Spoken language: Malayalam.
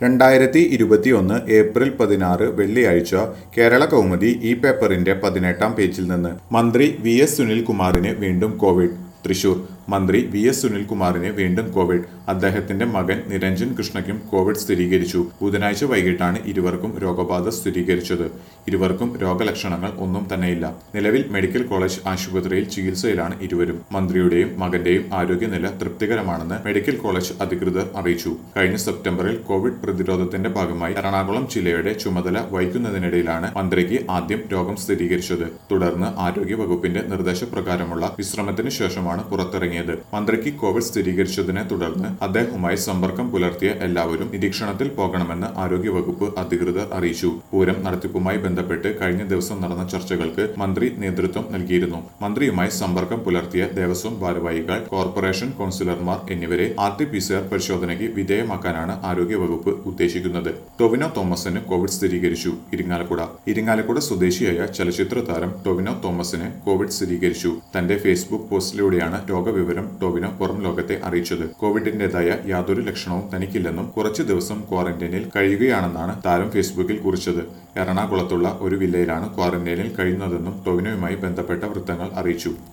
രണ്ടായിരത്തി ഇരുപത്തിയൊന്ന് ഏപ്രിൽ പതിനാറ് വെള്ളിയാഴ്ച കേരള കൗമുദി ഈ പേപ്പറിന്റെ പതിനെട്ടാം പേജിൽ നിന്ന് മന്ത്രി വി എസ് സുനിൽകുമാറിന് വീണ്ടും കോവിഡ് തൃശൂർ മന്ത്രി വി എസ് സുനിൽകുമാറിന് വീണ്ടും കോവിഡ് അദ്ദേഹത്തിന്റെ മകൻ നിരഞ്ജൻ കൃഷ്ണയ്ക്കും കോവിഡ് സ്ഥിരീകരിച്ചു ബുധനാഴ്ച വൈകിട്ടാണ് ഇരുവർക്കും രോഗബാധ സ്ഥിരീകരിച്ചത് ഇരുവർക്കും രോഗലക്ഷണങ്ങൾ ഒന്നും തന്നെയില്ല നിലവിൽ മെഡിക്കൽ കോളേജ് ആശുപത്രിയിൽ ചികിത്സയിലാണ് ഇരുവരും മന്ത്രിയുടെയും മകന്റെയും ആരോഗ്യനില തൃപ്തികരമാണെന്ന് മെഡിക്കൽ കോളേജ് അധികൃതർ അറിയിച്ചു കഴിഞ്ഞ സെപ്റ്റംബറിൽ കോവിഡ് പ്രതിരോധത്തിന്റെ ഭാഗമായി എറണാകുളം ജില്ലയുടെ ചുമതല വഹിക്കുന്നതിനിടയിലാണ് മന്ത്രിക്ക് ആദ്യം രോഗം സ്ഥിരീകരിച്ചത് തുടർന്ന് ആരോഗ്യ വകുപ്പിന്റെ നിർദ്ദേശപ്രകാരമുള്ള വിശ്രമത്തിന് ശേഷമാണ് പുറത്തിറങ്ങിയത് മന്ത്രിക്ക് കോവിഡ് സ്ഥിരീകരിച്ചതിനെ തുടർന്ന് അദ്ദേഹവുമായി സമ്പർക്കം പുലർത്തിയ എല്ലാവരും നിരീക്ഷണത്തിൽ പോകണമെന്ന് ആരോഗ്യവകുപ്പ് അധികൃതർ അറിയിച്ചു പൂരം നടത്തിപ്പുമായി ബന്ധപ്പെട്ട് കഴിഞ്ഞ ദിവസം നടന്ന ചർച്ചകൾക്ക് മന്ത്രി നേതൃത്വം നൽകിയിരുന്നു മന്ത്രിയുമായി സമ്പർക്കം പുലർത്തിയ ദേവസ്വം ഭാരവാഹികൾ കോർപ്പറേഷൻ കൗൺസിലർമാർ എന്നിവരെ R T P C R പരിശോധനയ്ക്ക് വിധേയമാക്കാനാണ് ആരോഗ്യവകുപ്പ് ഉദ്ദേശിക്കുന്നത് ടൊവിനോ തോമസിന് കോവിഡ് സ്ഥിരീകരിച്ചു ഇരിങ്ങാലക്കുട ഇരിങ്ങാലക്കുട സ്വദേശിയായ ചലച്ചിത്ര താരം ടൊവിനോ തോമസിന് കോവിഡ് സ്ഥിരീകരിച്ചു തന്റെ ഫേസ്ബുക്ക് പോസ്റ്റിലൂടെയാണ് രോഗവിവരം ടൊവിനോ പുറം ലോകത്തെ അറിയിച്ചത് കോവിഡിന്റേതായ യാതൊരു ലക്ഷണവും തനിക്കില്ലെന്നും കുറച്ചു ദിവസം ക്വാറന്റൈനിൽ കഴിയുകയാണെന്നാണ് താരം ഫേസ്ബുക്കിൽ കുറിച്ചത് എറണാകുളത്തുള്ള ഒരു വില്ലയിലാണ് ക്വാറന്റൈനിൽ കഴിയുന്നതെന്നും ടൊവിനോയുമായി ബന്ധപ്പെട്ട വൃത്തങ്ങൾ അറിയിച്ചു